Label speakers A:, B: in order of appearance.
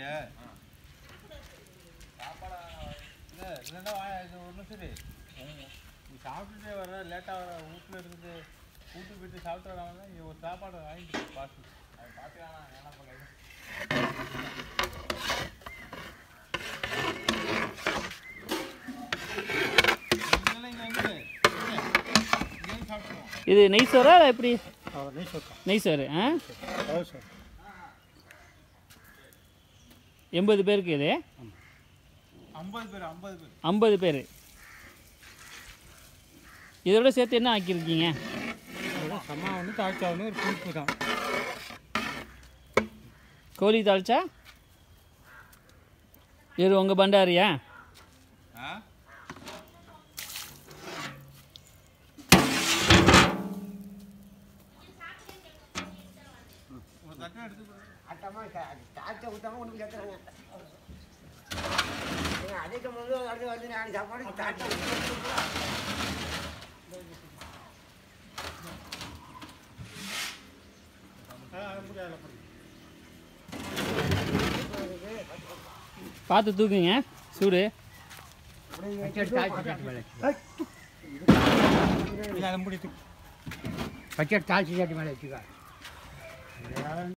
A: இல்லையா சாப்பாடா இல்லை இல்லைன்னா வா இது ஒன்றும் சரி உம், நீ சாப்பிட்டுட்டே வர லேட்டாக வர வீட்டில் இருக்குது வீட்டுக்கு போயிட்டு சாப்பிட்டு வராமல் நீ ஒரு சாப்பாடு வாங்கிட்டு பார்த்து அது பார்த்துக்கலாம் என்ன பண்ணுறது இங்கே இங்கே இங்கே சாப்பிடுவோம்
B: இது நெய் சோறா இல்லை எப்படி
A: அவர் நெய் சொல்லிட்டான்
B: நெய் சோறு ஆ
A: அவர் சார்
B: எண்பது பேருக்கு இது
A: ஐம்பது பேர் ஐம்பது பேர்
B: ஐம்பது பேர் இதோட சேர்த்து என்ன ஆக்கியிருக்கீங்க
A: சம்மா வந்து தாழ்ச்சா வந்து ஒரு புளிப்பு தான்
B: கோழி தாளிச்சா இது உங்கள் பண்டாரியா
A: ஆ ஒரு தட்டை எடுத்து
C: அட்டமா தாழ்த்த ஊத்தாம ஒன்றும் கேட்குறாங்க அதிகம் வந்து அடுத்து வந்து நான் சாப்பாடு தாழ்த்த
B: பார்த்து தூக்குங்க சூடு
C: பச்சை தாழ்ச்சி சாட்டி மேலே வச்சுக்கா